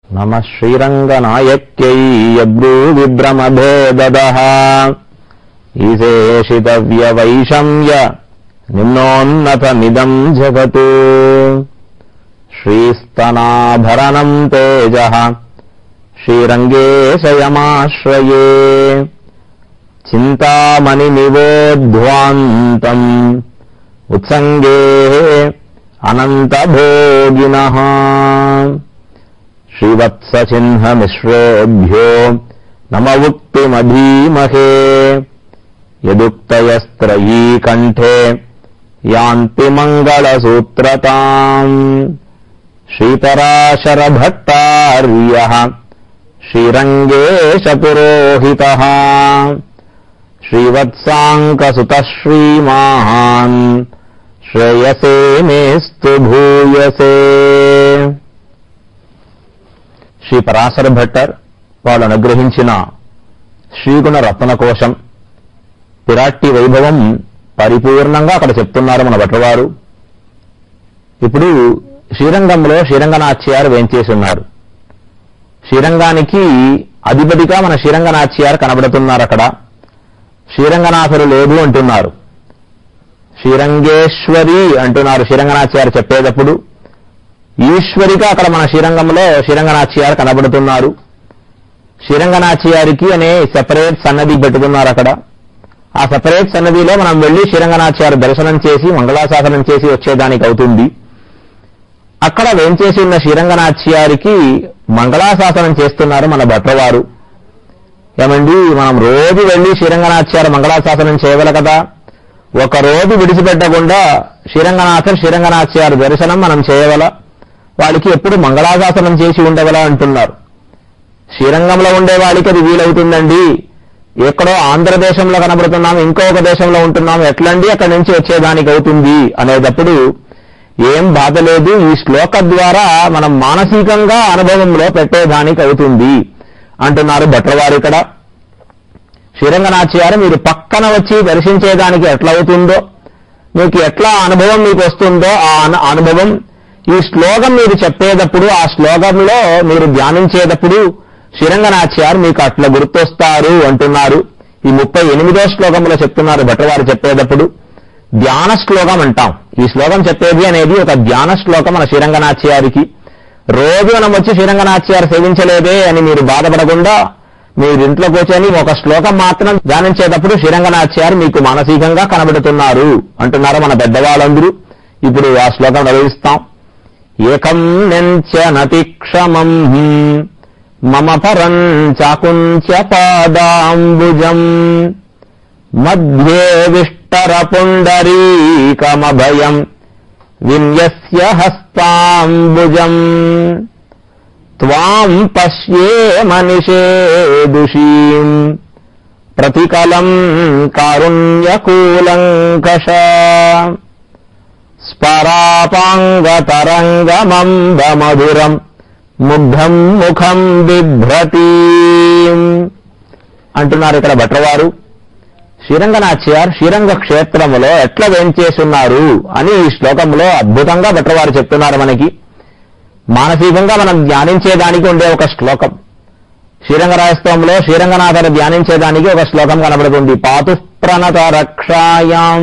నమ శ్రీరంగనాయక్యై యద్భూవిభ్రమభేదదః ఈశేషితవ్యవైషమ్య నిమ్నోన్నతమిదం జగత్ శ్రీస్తనాభరణం తేజః శ్రీరంగేశయమాశ్రయే చింతామణినివోధ్వాంతం ఉత్సంగే అనంతభోగినః శ్రీవత్సచిహ్నమిశ్రోభ్యో నమ ఉక్తిమధీమహే యదుక్తయస్త్రయీ కంఠే యాంతి మంగళసూత్రతాం శ్రీపరాశరభట్టార్య శ్రీరంగేశపురోహిత శ్రీవత్సాంకసుత శ్రీమాన్ శ్రేయసే మేస్తు భూయసే శ్రీ పరాశర భట్టర్ వాళ్ళు అనుగ్రహించిన శ్రీగుణ రత్న కోశం పిరాట్టి వైభవం పరిపూర్ణంగా అక్కడ చెప్తున్నారు మన భట్రవారు ఇప్పుడు శ్రీరంగంలో శ్రీరంగనాచ్యారు వేంచేసి ఉన్నారు శ్రీరంగానికి అధిపతిగా మన శ్రీరంగనాచ్యారు కనబడుతున్నారు అక్కడ శ్రీరంగనాథుడు లేదు అంటున్నారు శ్రీరంగేశ్వరి అంటున్నారు శ్రీరంగనాచార్య చెప్పేటప్పుడు ఈశ్వరిగా అక్కడ మన శ్రీరంగంలో శ్రీరంగనాచ్యారు కనబడుతున్నారు శ్రీరంగనాచ్యారికి అనే సెపరేట్ సన్నది పెట్టుకున్నారు అక్కడ ఆ సెపరేట్ సన్నదిలో మనం వెళ్లి శ్రీరంగనాచార్య దర్శనం చేసి మంగళాశాసనం చేసి వచ్చేదానికి అవుతుంది అక్కడ వేంచేసి ఉన్న శ్రీరంగనాచ్యారికి మంగళాశాసనం చేస్తున్నారు మన భట్రవారు ఏమండి మనం రోజు వెళ్లి శ్రీరంగనాచార్య మంగళాశాసనం చేయగల కదా ఒక రోజు విడిచిపెట్టకుండా శ్రీరంగనాథ శ్రీరంగనాచార్య దర్శనం మనం చేయగల వాళ్ళకి ఎప్పుడు మంగళాశాసనం చేసి ఉండగల అంటున్నారు శ్రీరంగంలో ఉండే వాళ్ళకి అది వీలవుతుందండి ఎక్కడో ఆంధ్రదేశంలో కనబడుతున్నాం ఇంకొక దేశంలో ఉంటున్నాం ఎట్లండి అక్కడి నుంచి వచ్చేదానికి అవుతుంది అనేటప్పుడు ఏం బాధ లేదు ఈ శ్లోక ద్వారా మనం మానసికంగా అనుభవంలో పెట్టేదానికి అవుతుంది అంటున్నారు భట్రవారు ఇక్కడ శ్రీరంగనాచ్యారు మీరు పక్కన వచ్చి దర్శించేదానికి ఎట్లా అవుతుందో మీకు ఎట్లా అనుభవం మీకు వస్తుందో ఆ అను- అనుభవం ఈ శ్లోకం మీరు చెప్పేటప్పుడు ఆ శ్లోకంలో మీరు ధ్యానించేటప్పుడు శ్రీరంగనాచ్యారు మీకు అట్లా గుర్తొస్తారు అంటున్నారు ఈ ముప్పై ఎనిమిదో శ్లోకంలో చెప్తున్నారు భట్రవారు చెప్పేటప్పుడు ధ్యాన శ్లోకం అంటాం ఈ శ్లోకం చెప్పేది అనేది ఒక ధ్యాన శ్లోకం మన శ్రీరంగనాచ్యారికి రోజు మనం వచ్చి శ్రీరంగనాచ్యారు సేవించలేదే అని మీరు బాధపడకుండా మీరు ఇంట్లో కూర్చొని ఒక శ్లోకం మాత్రం ధ్యానించేటప్పుడు శ్రీరంగనాచ్యారు మీకు మానసికంగా కనబడుతున్నారు అంటున్నారు మన పెద్దవాళ్ళందరూ ఇప్పుడు ఆ శ్లోకం నిర్వహిస్తాం ఏకం నెంచ నతిక్షమం మమ పరం చాకుంచ పాదాంబుజం మధ్యే విష్టర పుండరీకమభయం విన్యస్య హస్తాంబుజం త్వాం పశ్యే మనిషేదుషీం ప్రతికలం కారుణ్యకూలంకష స్పరాపాంగతరంగమంబమధురం ముగ్ధం ముఖం బిభ్రతీ అంటున్నారు ఇక్కడ భట్రవారు శ్రీరంగనాచ్యార్ శ్రీరంగ క్షేత్రములో ఎట్లా వేంచేసున్నారు అని ఈ శ్లోకంలో అద్భుతంగా భట్రవారు చెప్తున్నారు మనకి మానసికంగా మనం ధ్యానించేదానికి ఉండే ఒక శ్లోకం శ్రీరంగరాజస్త్వంలో శ్రీరంగనాథను ధ్యానించేదానికి ఒక శ్లోకం కనబడుతుంది పాతు ప్రణత రక్షాయాం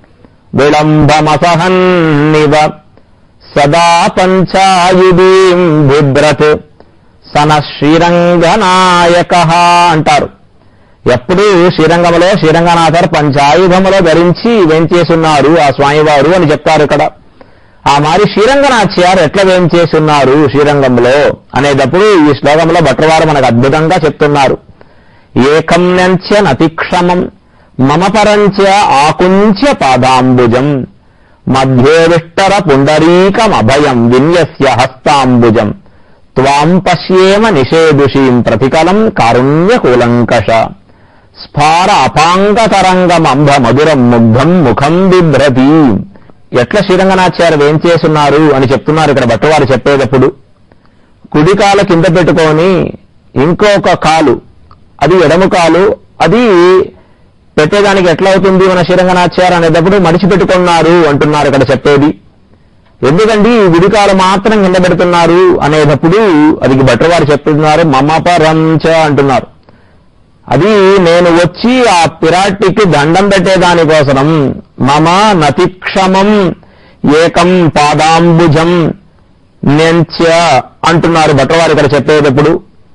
విళంబమసహన్నివ సదా పంచాయుధీం బిభ్రత్ సన శ్రీరంగనాయక అంటారు ఎప్పుడూ శ్రీరంగంలో శ్రీరంగనాథర్ పంచాయుధములో ధరించి వెంచేసున్నారు ఆ స్వామివారు అని చెప్తారు ఇక్కడ ఆ మరి శ్రీరంగనాచ్యారు ఎట్లా వేంచేసున్నారు శ్రీరంగంలో అనేటప్పుడు ఈ శ్లోకంలో భట్రవారు మనకు అద్భుతంగా చెప్తున్నారు ఏకం నంచ నతిక్షమం మమ పరంచ ఆకుంచ పాదాంబుజం మధ్యే విష్టర పుండరీకమభయం విన్యస్య హస్తాంబుజం త్వాం పశ్యేమ నిషేదుషీం ప్రతికలం కారుణ్యకూలంకష స్ఫార అపాంగతరంగమంభ మధురం ముగ్ధం ముఖం బిభ్రతి ఎట్లా శ్రీరంగనాచార్య ఏం చేసున్నారు అని చెప్తున్నారు ఇక్కడ భట్టవారు చెప్పేటప్పుడు కుడి కాలు కింద పెట్టుకొని ఇంకొక కాలు అది ఎడమ కాలు అది పెట్టేదానికి ఎట్లా అవుతుంది మన శ్రీరంగనాచార్య అనేటప్పుడు మడిచిపెట్టుకున్నారు అంటున్నారు ఇక్కడ చెప్పేది ఎందుకండి ఈ గుడికాలు మాత్రం కింద పెడుతున్నారు అనేటప్పుడు అది భట్రవారు చెప్తున్నారు మమ పరంచ అంటున్నారు అది నేను వచ్చి ఆ పిరాటికి దండం పెట్టేదానికోసరం మమ నతిక్షమం ఏకం పాదాంబుజం నెంచ అంటున్నారు భట్రవారు ఇక్కడ చెప్పేటప్పుడు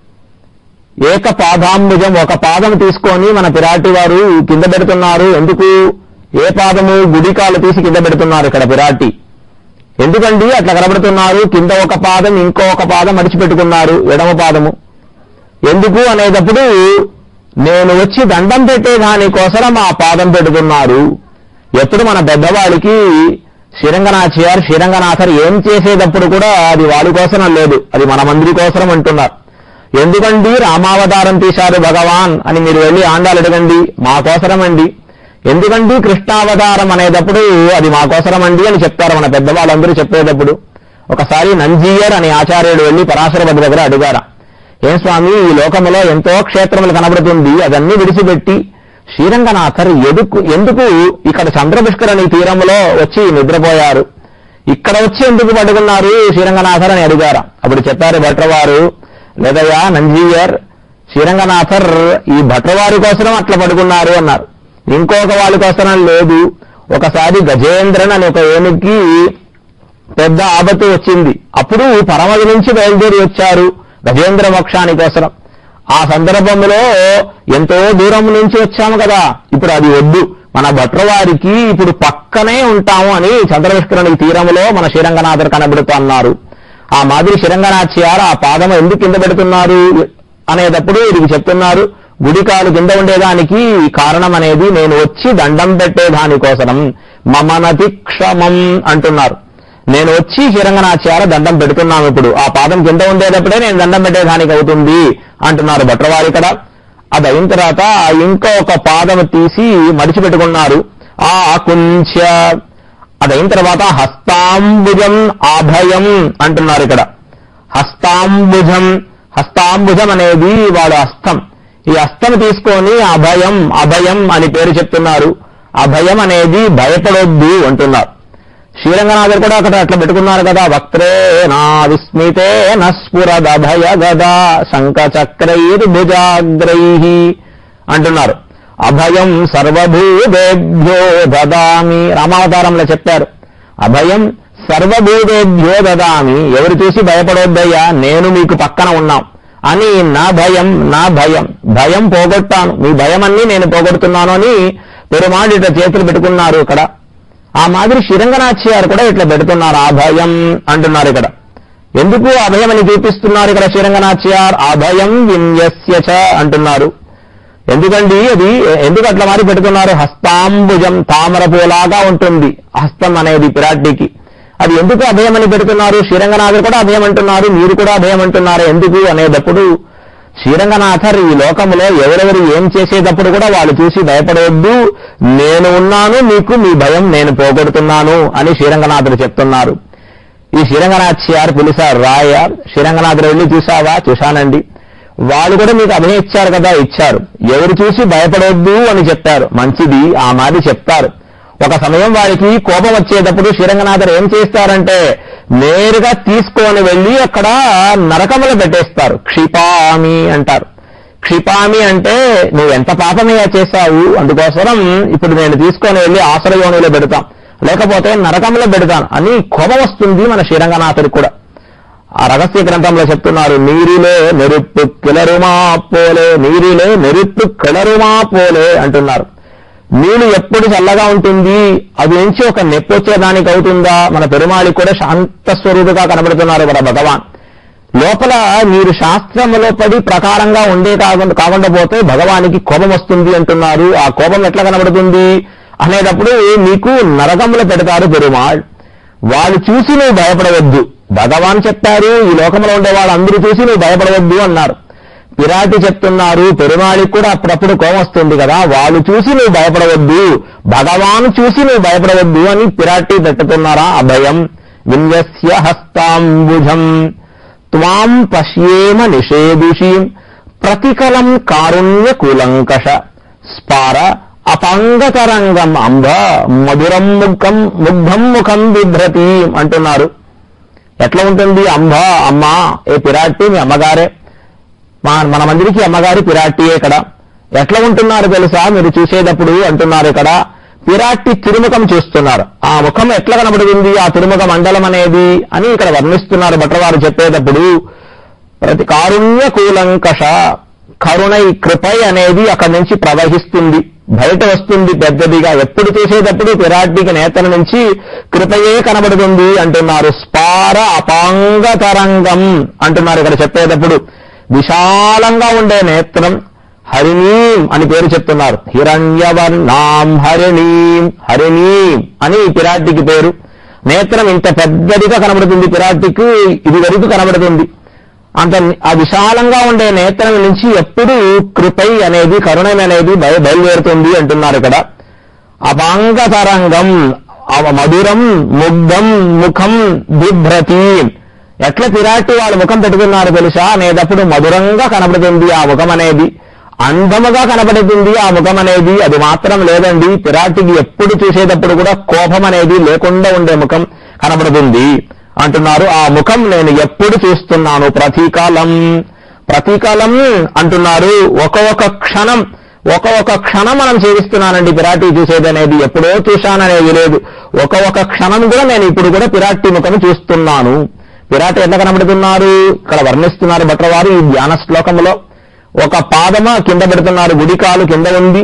ఏక పాదాంబుజం ఒక పాదం తీసుకొని మన పిరాటి వారు కింద పెడుతున్నారు ఎందుకు ఏ పాదము గుడికాలు తీసి కింద పెడుతున్నారు ఇక్కడ పిరాటి ఎందుకండి అట్లా కనబడుతున్నారు కింద ఒక పాదం ఇంకో ఒక పాదం మడిచిపెట్టుకున్నారు ఎడమ పాదము ఎందుకు అనేటప్పుడు నేను వచ్చి దండం పెట్టేదానికోసం ఆ పాదం పెడుతున్నారు ఎప్పుడు మన పెద్దవాళ్ళకి శ్రీరంగనాథ్యారు శ్రీరంగనాథర్ ఏం చేసేటప్పుడు కూడా అది వాళ్ళ కోసం లేదు అది మన మందిరి కోసం అంటున్నారు ఎందుకండి రామావతారం తీశారు భగవాన్ అని మీరు వెళ్ళి ఆండాలు అడగండి మా కోసరమండి ఎందుకండి కృష్ణావతారం అనేటప్పుడు అది మా కోసరమండి అని చెప్తారు మన పెద్దవాళ్ళందరూ చెప్పేటప్పుడు ఒకసారి నంజీయర్ అనే ఆచార్యుడు వెళ్ళి పరాశరపతి దగ్గర అడిగారా ఏం స్వామి ఈ లోకములో ఎంతో క్షేత్రములు కనబడుతుంది అదన్నీ విడిచిపెట్టి శ్రీరంగనాథర్ ఎదుకు ఎందుకు ఇక్కడ చంద్రపుష్కరణి తీరంలో వచ్చి నిద్రపోయారు ఇక్కడ వచ్చి ఎందుకు పడుకున్నారు శ్రీరంగనాథర్ అని అడిగారా అప్పుడు చెప్పారు భట్రవారు లేదయ్యా నంజీయర్ శ్రీరంగనాథర్ ఈ భట్రవారి కోసం అట్లా పడుకున్నారు అన్నారు ఇంకొక వాళ్ళ కోసం లేదు ఒకసారి గజేంద్రన్ అనే ఒక ఏనుగుకి పెద్ద ఆపత్తు వచ్చింది అప్పుడు పరమది నుంచి బయలుదేరి వచ్చారు గజేంద్ర మోక్షాని కోసం ఆ సందర్భంలో ఎంతో దూరం నుంచి వచ్చాము కదా ఇప్పుడు అది వద్దు మన భట్రవారికి ఇప్పుడు పక్కనే ఉంటాము అని చంద్రవిష్కరణి తీరంలో మన శ్రీరంగనాథర్ కనబడుతూ అన్నారు ఆ మాదిరి శ్రీరంగనాథ్యారు ఆ పాదం ఎందుకు కింద పెడుతున్నారు అనేటప్పుడు వీరికి చెప్తున్నారు గుడికాలు కింద ఉండేదానికి కారణం అనేది నేను వచ్చి దండం పెట్టేదానికోసం మమనతి క్షమం అంటున్నారు నేను వచ్చి శ్రీరంగనాచార్య దండం పెడుతున్నాను ఇప్పుడు ఆ పాదం కింద ఉండేటప్పుడే నేను దండం పెట్టేదానికి అవుతుంది అంటున్నారు భట్రవారి ఇక్కడ అది అయిన తర్వాత ఇంకో ఒక పాదం తీసి మడిచిపెట్టుకున్నారు ఆ కుంచ అదైన తర్వాత హస్తాంబుజం ఆభయం అంటున్నారు ఇక్కడ హస్తాంబుజం హస్తాంబుజం అనేది వాడు హస్తం ఈ హస్తం తీసుకొని అభయం అభయం అని పేరు చెప్తున్నారు అభయం అనేది భయపడొద్దు అంటున్నారు శ్రీరంగనాథుడు కూడా అక్కడ అట్లా పెట్టుకున్నారు కదా వక్త్రే నా విస్మితే నస్ఫురదభయ గదా శంఖ చక్రైర్ భుజాగ్రై అంటున్నారు అభయం సర్వభూతేభ్యో దదామి రామావతారంలో చెప్పారు అభయం సర్వభూతేభ్యో దదామి ఎవరు చూసి భయపడొద్దయ్యా నేను మీకు పక్కన ఉన్నాం అని నా భయం నా భయం భయం పోగొట్టాను మీ భయం అన్ని నేను పోగొడుతున్నాను అని పెరుమాడు ఇట్లా చేతులు పెట్టుకున్నారు ఇక్కడ ఆ మాదిరి శ్రీరంగనాథ్యారు కూడా ఇట్లా పెడుతున్నారు ఆ భయం అంటున్నారు ఇక్కడ ఎందుకు అభయం అని చూపిస్తున్నారు ఇక్కడ శ్రీరంగనాథ్యార్ అభయం విన్యస్య చ అంటున్నారు ఎందుకండి అది ఎందుకు అట్లా మారి పెడుతున్నారు హస్తాంబుజం తామర పూలాగా ఉంటుంది హస్తం అనేది పిరాటికి అది ఎందుకు అభయం అని పెడుతున్నారు శ్రీరంగనాథుడు కూడా అభయం అంటున్నారు మీరు కూడా అభయం అంటున్నారు ఎందుకు అనేటప్పుడు శ్రీరంగనాథర్ ఈ లోకములో ఎవరెవరు ఏం చేసేటప్పుడు కూడా వాళ్ళు చూసి భయపడవద్దు నేను ఉన్నాను మీకు మీ భయం నేను పోగొడుతున్నాను అని శ్రీరంగనాథుడు చెప్తున్నారు ఈ శ్రీరంగనాథ్యారు పిలిచారు రాయ శ్రీరంగనాథుడు వెళ్ళి చూసావా చూశానండి వాళ్ళు కూడా మీకు అభయం ఇచ్చారు కదా ఇచ్చారు ఎవరు చూసి భయపడొద్దు అని చెప్పారు మంచిది ఆ మాది చెప్తారు ఒక సమయం వారికి కోపం వచ్చేటప్పుడు శ్రీరంగనాథర్ ఏం చేస్తారంటే నేరుగా తీసుకొని వెళ్ళి అక్కడ నరకములు పెట్టేస్తారు క్షిపామి అంటారు క్షిపామి అంటే నువ్వు ఎంత పాపమయ్యా చేశావు అందుకోసం ఇప్పుడు నేను తీసుకొని వెళ్ళి ఆశ్రయోనిలో పెడతాం లేకపోతే నరకంలో పెడతాను అని కోపం వస్తుంది మన శ్రీరంగనాథుడికి కూడా ఆ రహస్య గ్రంథంలో చెప్తున్నారు నీరిలే నెరుప్పు కిలరుమా పోలే నీరిలే నెరుప్పు కిలరుమా పోలే అంటున్నారు నీళ్లు ఎప్పుడు చల్లగా ఉంటుంది అది నుంచి ఒక నొప్పి వచ్చేదానికి అవుతుందా మన పెరుమాళికి కూడా శాంత స్వరూపుగా కనబడుతున్నారు మన భగవాన్ లోపల మీరు శాస్త్రములో పడి ప్రకారంగా ఉండే కాకుండా కాకుండా పోతే భగవానికి కోపం వస్తుంది అంటున్నారు ఆ కోపం ఎట్లా కనబడుతుంది అనేటప్పుడు మీకు నరకములు పెడతారు పెరుమాళ్ వాళ్ళు చూసి నువ్వు భయపడవద్దు భగవాన్ చెప్పారు ఈ లోకంలో ఉండే వాళ్ళందరూ చూసి నువ్వు భయపడవద్దు అన్నారు పిరాటి చెప్తున్నారు పెరుమాళికి కూడా అప్పుడప్పుడు కోపం వస్తుంది కదా వాళ్ళు చూసి నువ్వు భయపడవద్దు భగవాన్ చూసి నువ్వు భయపడవద్దు అని పిరాటి పెట్టుతున్నారా అభయం విన్యస్య హస్తాంబుజం త్వాం పశ్యేమ నిషేదుషీం ప్రతికలం కారుణ్య కులంకష స్పార అపంగతరంగం అంబ మధురం ముఖం ముగ్ధం ముఖం బిభ్రతి అంటున్నారు ఎట్లా ఉంటుంది అంబ అమ్మ ఏ పిరాట్టి మీ అమ్మగారే మా మన మందిరికి అమ్మగారి పిరాట్టియే ఇక్కడ ఎట్లా ఉంటున్నారు తెలుసా మీరు చూసేటప్పుడు అంటున్నారు ఇక్కడ పిరాట్టి తిరుముఖం చూస్తున్నారు ఆ ముఖం ఎట్లా కనబడుతుంది ఆ తిరుముఖ మండలం అనేది అని ఇక్కడ వర్ణిస్తున్నారు భట్రవారు చెప్పేటప్పుడు ప్రతి కారుణ్య కూలంకష కరుణై కృపై అనేది అక్కడి నుంచి ప్రవహిస్తుంది బయట వస్తుంది పెద్దదిగా ఎప్పుడు చూసేటప్పుడు పిరాటికి నేతల నుంచి కృపయే కనబడుతుంది అంటున్నారు స్పార అపాంగ తరంగం అంటున్నారు ఇక్కడ చెప్పేటప్పుడు విశాలంగా ఉండే నేత్రం హరిణీం అని పేరు చెప్తున్నారు హిరణ్యవర్ణాం హరిణీం హరిణీం అని ఈ పిరాటికి పేరు నేత్రం ఇంత పెద్దదిగా కనబడుతుంది పిరాటికి ఇది వరకు కనబడుతుంది అంత ఆ విశాలంగా ఉండే నేత్రం నుంచి ఎప్పుడు కృపై అనేది కరుణం అనేది బయ బయలుదేరుతుంది అంటున్నారు ఇక్కడ అపాంగ తరంగం అవ మధురం ముగ్ధం ముఖం బిభ్రతి ఎట్లా పిరాటి వాళ్ళ ముఖం పెట్టుకున్నారు తెలుసా అనేటప్పుడు మధురంగా కనబడుతుంది ఆ ముఖం అనేది అందముగా కనబడుతుంది ఆ ముఖం అనేది అది మాత్రం లేదండి పిరాటికి ఎప్పుడు చూసేటప్పుడు కూడా కోపం అనేది లేకుండా ఉండే ముఖం కనబడుతుంది అంటున్నారు ఆ ముఖం నేను ఎప్పుడు చూస్తున్నాను ప్రతీకాలం ప్రతీకాలం అంటున్నారు ఒక ఒక క్షణం ఒక ఒక క్షణం మనం చేయిస్తున్నానండి పిరాటి చూసేది అనేది ఎప్పుడో చూశాననేది లేదు ఒక ఒక క్షణం కూడా నేను ఇప్పుడు కూడా పిరాటి ముఖం చూస్తున్నాను పిరాటి ఎట్లా కనబడుతున్నారు ఇక్కడ వర్ణిస్తున్నారు భట్రవారు ఈ ధ్యాన శ్లోకంలో ఒక పాదమ కింద పెడుతున్నారు గుడి కాలు కింద ఉంది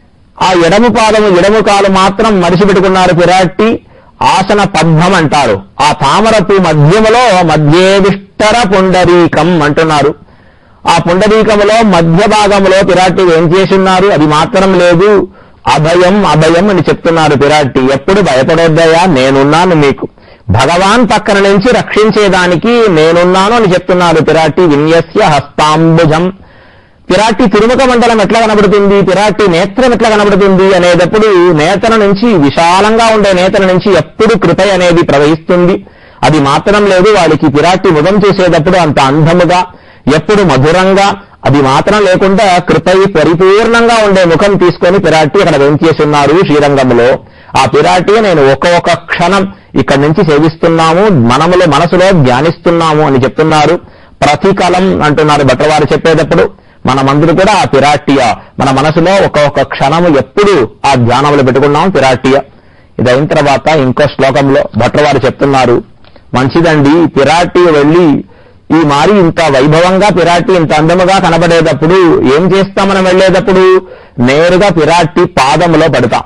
ఆ ఎడము పాదము ఎడము కాలు మాత్రం మడిచి పెట్టుకున్నారు పిరాట్టి ఆసన పద్మం అంటారు ఆ తామరపు మధ్యములో మధ్యేవిష్టర పుండరీకం అంటున్నారు ఆ పుండరీకములో మధ్య భాగంలో పిరాట్టి ఏం చేస్తున్నారు అది మాత్రం లేదు అభయం అభయం అని చెప్తున్నారు పిరాట్టి ఎప్పుడు భయపడొద్దయా నేనున్నాను మీకు భగవాన్ పక్కన నుంచి రక్షించేదానికి నేనున్నాను అని చెప్తున్నారు పిరాట్టి విన్యస్య హస్తాంబుజం పిరాటి తిరుముఖ మండలం ఎట్లా కనబడుతుంది పిరాటి నేత్రం ఎట్లా కనబడుతుంది అనేటప్పుడు నేతన నుంచి విశాలంగా ఉండే నేతన నుంచి ఎప్పుడు కృప అనేది ప్రవహిస్తుంది అది మాత్రం లేదు వాడికి పిరాటి ముఖం చూసేటప్పుడు అంత అందముగా ఎప్పుడు మధురంగా అది మాత్రం లేకుండా కృపై పరిపూర్ణంగా ఉండే ముఖం తీసుకొని పిరాటి అక్కడ వెంచేస్తున్నారు శ్రీరంగంలో ఆ పిరాటి నేను ఒక్క ఒక్క క్షణం ఇక్కడి నుంచి సేవిస్తున్నాము మనములో మనసులో ధ్యానిస్తున్నాము అని చెప్తున్నారు ప్రతికలం అంటున్నారు భట్రవారు చెప్పేటప్పుడు మనమందరూ కూడా ఆ పిరాటియ మన మనసులో ఒక ఒక క్షణము ఎప్పుడు ఆ ధ్యానంలో పెట్టుకున్నాం పిరాటియ ఇది అయిన తర్వాత ఇంకో శ్లోకంలో భట్రవారు చెప్తున్నారు మంచిదండి పిరాటి వెళ్ళి ఈ మారి ఇంత వైభవంగా పిరాటి ఇంత అందముగా కనబడేటప్పుడు ఏం చేస్తాం మనం వెళ్ళేటప్పుడు నేరుగా పిరాటి పాదములో పడతాం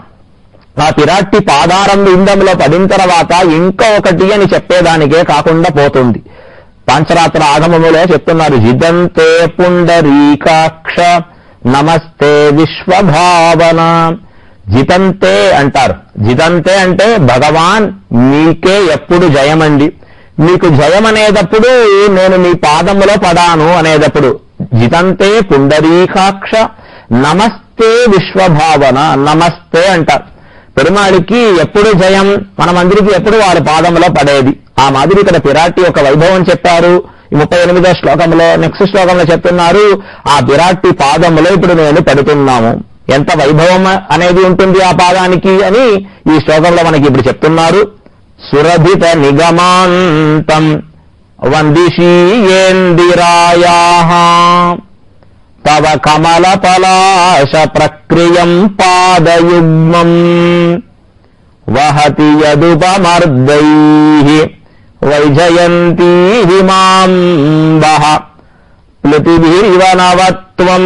ఆ పిరాటి పాదారం ఇందంలో పడిన తర్వాత ఇంకా ఒకటి అని చెప్పేదానికే కాకుండా పోతుంది పాంచరాత్ర ఆగమములో చెప్తున్నారు జిదంతే పుండరీకాక్ష నమస్తే విశ్వభావన జితంతే అంటారు జితంతే అంటే భగవాన్ మీకే ఎప్పుడు జయమండి మీకు జయం అనేటప్పుడు నేను మీ పాదములో పడాను అనేటప్పుడు జితంతే పుండరీకాక్ష నమస్తే విశ్వభావన నమస్తే అంటారు పెరుమాళికి ఎప్పుడు జయం మనమందరికి ఎప్పుడు వారి పాదంలో పడేది ఆ మాదిరి ఇక్కడ పిరాటి యొక్క వైభవం చెప్పారు ఈ ముప్పై ఎనిమిదో శ్లోకంలో నెక్స్ట్ శ్లోకంలో చెప్తున్నారు ఆ పిరాటి పాదంలో ఇప్పుడు నేను పడుతున్నాము ఎంత వైభవం అనేది ఉంటుంది ఆ పాదానికి అని ఈ శ్లోకంలో మనకి ఇప్పుడు చెప్తున్నారు సురభిత నిగమాంతం వందిషీయేందిరాయా తవ కమల పలాశ ప్రక్రియం పాదయుగ్మం వహతి యదుపమర్దై వైజయంతీ హిమాంబః ప్లుతిభిరివ నవత్వం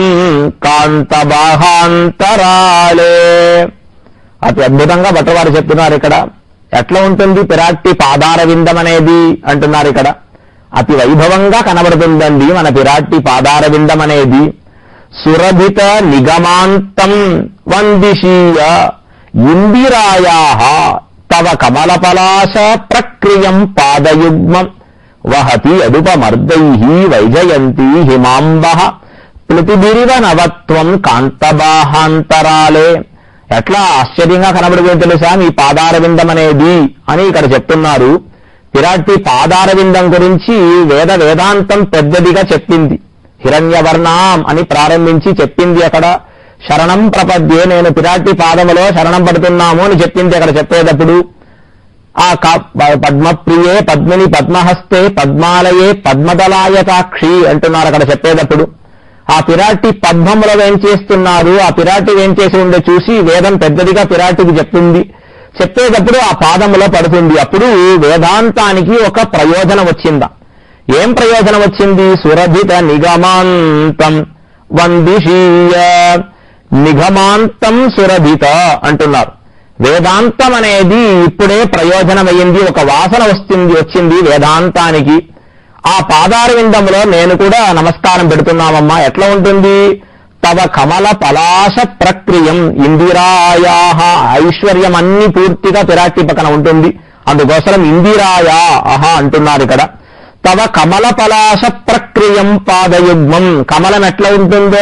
కాంతబాహాంతరాళే అతి అద్భుతంగా భట్టవారు చెప్తున్నారు ఇక్కడ ఎట్లా ఉంటుంది పిరాట్టి పాదార విందం అనేది అంటున్నారు ఇక్కడ అతి వైభవంగా కనబడుతుందండి మన పిరాట్టి పాదార విందం అనేది సురభిత నిగమాంతం వందిషీయ ఇందిరాయా తవ కమలపలాశ ప్రక్రియం పాదయుగ్మం వహతి అదుపమర్దై వైజయంతి హిమాంబ ప్లుతిభిరివ నవత్వం కాంతబాహాంతరాలే ఎట్లా ఆశ్చర్యంగా కనబడుతుంది తెలుసా మీ పాదారవిందం అనేది అని ఇక్కడ చెప్తున్నారు పిరాటి పాదారవిందం గురించి వేద వేదాంతం పెద్దదిగా చెప్పింది హిరణ్యవర్ణాం అని ప్రారంభించి చెప్పింది అక్కడ శరణం ప్రపద్యే నేను పిరాటి పాదములో శరణం పడుతున్నాము అని చెప్పింది అక్కడ చెప్పేటప్పుడు ఆ క- ప- పద్మప్రియే పద్మిని పద్మహస్తే పద్మాలయే పద్మదలాయతాక్షి అంటున్నారు అక్కడ చెప్పేటప్పుడు ఆ పిరాటి పద్మములో వేంచేస్తున్నారు ఆ పిరాటి వేంచేసి ఉండే చూసి వేదం పెద్దదిగా పిరాటికి చెప్తుంది చెప్పేటప్పుడు ఆ పాదములో పడుతుంది అప్పుడు వేదాంతానికి ఒక ప్రయోజనం వచ్చిందా ఏం ప్రయోజనం వచ్చింది సురభిత నిగమాంతం వందిషీయ నిగమాంతం సురభిత అంటున్నారు వేదాంతం అనేది ఇప్పుడే ప్రయోజనమయ్యింది ఒక వాసన వస్తుంది వచ్చింది వేదాంతానికి ఆ పాదార విందంలో నేను కూడా నమస్కారం పెడుతున్నామమ్మా ఎట్లా ఉంటుంది తవ కమల పలాశ ప్రక్రియం ఇందిరాయా ఐశ్వర్యం అన్ని పూర్తిగా పిరాటి పక్కన ఉంటుంది అందుకోసం ఇందిరాయా అహ అంటున్నారు ఇక్కడ తవ కమల పలాశ ప్రక్రియం పాదయుగ్మం కమలం ఎట్లా ఉంటుందో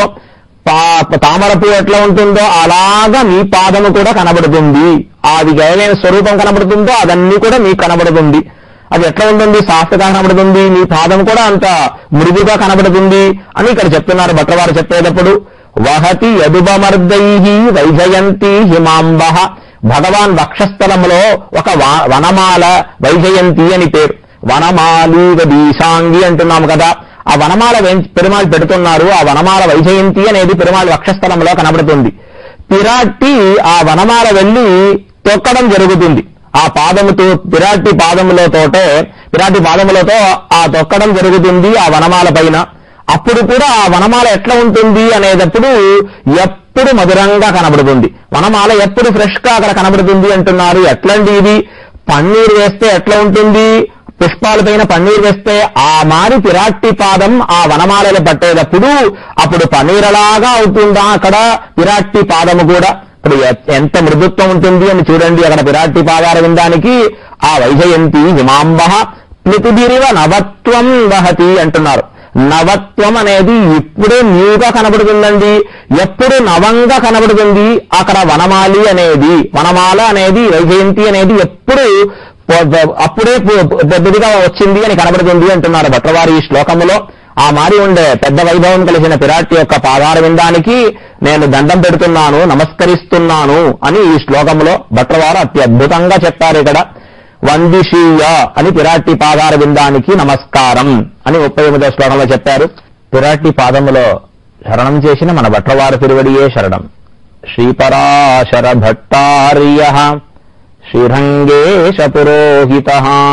పా- తామర పువ్వు ఎట్లా ఉంటుందో అలాగా మీ పాదము కూడా కనబడుతుంది అది ఏదైనా స్వరూపం కనబడుతుందో అదన్నీ కూడా మీకు కనబడుతుంది అది ఎట్లా ఉంటుంది సాఫ్ట్గా కనబడుతుంది మీ పాదం కూడా అంత మృదుగా కనబడుతుంది అని ఇక్కడ చెప్తున్నారు భట్రవారు చెప్పేటప్పుడు వహతి యదుబమర్దై వైజయంతి హిమాంబ భగవాన్ వక్షస్థలములో ఒక వా- వనమాల వైజయంతి అని పేరు వనమాలి దీశాంగి అంటున్నాము కదా ఆ వనమాల వెం- పెరుమాళ్ పెడుతున్నారు ఆ వనమాల వైజయంతి అనేది పెరుమాళ్ వక్షస్థలంలో కనబడుతుంది పిరాట్టి ఆ వనమాల వెళ్ళి తొక్కడం జరుగుతుంది ఆ పాదముతో పిరాటి పాదములతోటే పిరాటి పాదములతో ఆ తొక్కడం జరుగుతుంది ఆ వనమాల పైన అప్పుడు కూడా ఆ వనమాల ఎట్లా ఉంటుంది అనేటప్పుడు ఎప్పుడు మధురంగా కనబడుతుంది వనమాల ఎప్పుడు ఫ్రెష్ గా అక్కడ కనబడుతుంది అంటున్నారు ఎట్లండి ఇది పన్నీరు వేస్తే ఎట్లా ఉంటుంది పుష్పాల పైన పన్నీరు వేస్తే ఆ మారి పిరాట్టి పాదం ఆ వనమాలలో పట్టేటప్పుడు అప్పుడు పన్నీరలాగా అవుతుందా అక్కడ పిరాట్టి పాదము కూడా ఇప్పుడు ఎ- ఎంత మృదుత్వం ఉంటుంది అని చూడండి అక్కడ పిరాట్టి పాదార విందానికి ఆ వైజయంతి హిమాంబ ప్లితిదిరివ నవత్వం వహతి అంటున్నారు నవత్వం అనేది ఇప్పుడే న్యూగా కనబడుతుందండి ఎప్పుడు నవంగా కనబడుతుంది అక్కడ వనమాలి అనేది వనమాల అనేది వైజయంతి అనేది ఎప్పుడు పొ- పొ- అప్పుడే పొ- పెద్దదిగా వచ్చింది అని కనబడుతుంది అంటున్నారు భట్రవారి ఈ శ్లోకములో ఆ మారి ఉండే పెద్ద వైభవం కలిసిన పిరాటి యొక్క పాదార విందానికి నేను దండం పెడుతున్నాను నమస్కరిస్తున్నాను అని ఈ శ్లోకంలో భట్రవారు అతి అద్భుతంగా చెప్పారు ఇక్కడ వందిషీయ అని పిరాటి పాదార విందానికి నమస్కారం అని ముప్పై ఎనిమిదో శ్లోకంలో చెప్పారు పిరాటి పాదములో శరణం చేసిన మన భట్రవారు తిరువడియే శరణం శ్రీపరాశర భట్టార్య శ్రీరంగేశ పురోహిత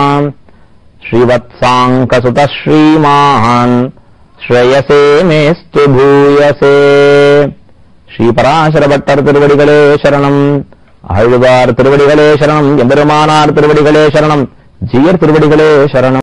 శ్రీవత్సాంకసుత శ్రీమాన్ శ్రేయసే మేస్తు భూయసే ஸ்ரீபராசர பட்டர் திருவடிகளே சரணம் ஆழ்வார் திருவடிகளே சரணம் எம்பெருமானார் திருவடிகளே சரணம் ஜீயர் திருவடிகளே சரணம்